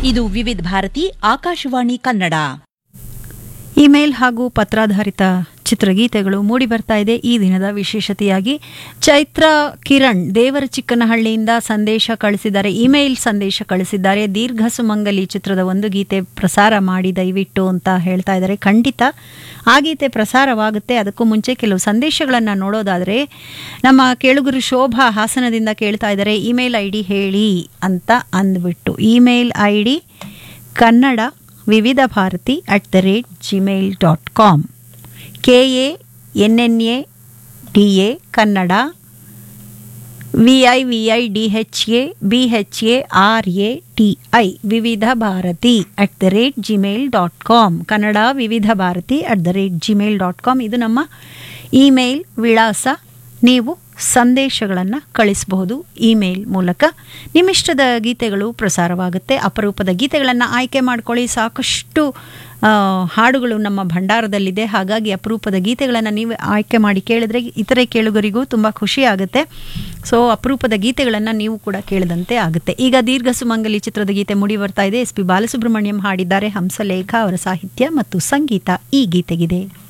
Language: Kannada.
ಇದು ವಿವಿಧ ಭಾರತಿ ಆಕಾಶವಾಣಿ ಕನ್ನಡ ಇಮೇಲ್ ಹಾಗೂ ಪತ್ರಾಧಾರಿತ ಚಿತ್ರಗೀತೆಗಳು ಮೂಡಿ ಬರ್ತಾ ಇದೆ ಈ ದಿನದ ವಿಶೇಷತೆಯಾಗಿ ಚೈತ್ರ ಕಿರಣ್ ದೇವರ ಚಿಕ್ಕನಹಳ್ಳಿಯಿಂದ ಸಂದೇಶ ಕಳಿಸಿದ್ದಾರೆ ಇಮೇಲ್ ಸಂದೇಶ ಕಳಿಸಿದ್ದಾರೆ ದೀರ್ಘ ಸುಮಂಗಲಿ ಚಿತ್ರದ ಒಂದು ಗೀತೆ ಪ್ರಸಾರ ಮಾಡಿ ದಯವಿಟ್ಟು ಅಂತ ಹೇಳ್ತಾ ಇದ್ದಾರೆ ಖಂಡಿತ ಆ ಗೀತೆ ಪ್ರಸಾರವಾಗುತ್ತೆ ಅದಕ್ಕೂ ಮುಂಚೆ ಕೆಲವು ಸಂದೇಶಗಳನ್ನು ನೋಡೋದಾದರೆ ನಮ್ಮ ಕೇಳುಗರು ಶೋಭಾ ಹಾಸನದಿಂದ ಕೇಳ್ತಾ ಇದ್ದಾರೆ ಇಮೇಲ್ ಐ ಡಿ ಹೇಳಿ ಅಂತ ಅಂದ್ಬಿಟ್ಟು email I D Kannada Vividh Bharati at the rate Gmail dot com K A N N A D A Kannada V I V I D H A B H A R A T I Vividh Bharati at the rate Gmail dot com Kannada Vividh Bharati at the rate Gmail dot com ಇದು ನಮ್ಮ ಇಮೇಲ್ ವಿಳಾಸ ನೀವು ಸಂದೇಶಗಳನ್ನು ಕಳಿಸಬಹುದು ಇಮೇಲ್ ಮೂಲಕ ನಿಮ್ಮಿಷ್ಟದ ಗೀತೆಗಳು ಪ್ರಸಾರವಾಗುತ್ತೆ ಅಪರೂಪದ ಗೀತೆಗಳನ್ನು ಆಯ್ಕೆ ಮಾಡ್ಕೊಳ್ಳಿ ಸಾಕಷ್ಟು ಆ, ಹಾಡುಗಳು ನಮ್ಮ ಭಂಡಾರದಲ್ಲಿದೆ ಹಾಗಾಗಿ ಅಪರೂಪದ ಗೀತೆಗಳನ್ನು ನೀವು ಆಯ್ಕೆ ಮಾಡಿ ಕೇಳಿದ್ರೆ ಇತರೆ ಕೇಳುಗರಿಗೂ ತುಂಬ ಖುಷಿ ಆಗುತ್ತೆ ಸೊ ಅಪರೂಪದ ಗೀತೆಗಳನ್ನು ನೀವು ಕೂಡ ಕೇಳಿದಂತೆ ಆಗುತ್ತೆ ಈಗ ದೀರ್ಘ ಸುಮಂಗಲಿ ಚಿತ್ರದ ಗೀತೆ ಮುಡಿ ಬರ್ತಾ ಇದೆ ಎಸ್ ಪಿ ಬಾಲಸುಬ್ರಹ್ಮಣ್ಯಂ ಹಾಡಿದ್ದಾರೆ ಹಂಸಲೇಖ ಅವರ ಸಾಹಿತ್ಯ ಮತ್ತು ಸಂಗೀತ ಈ ಗೀತೆಗಿದೆ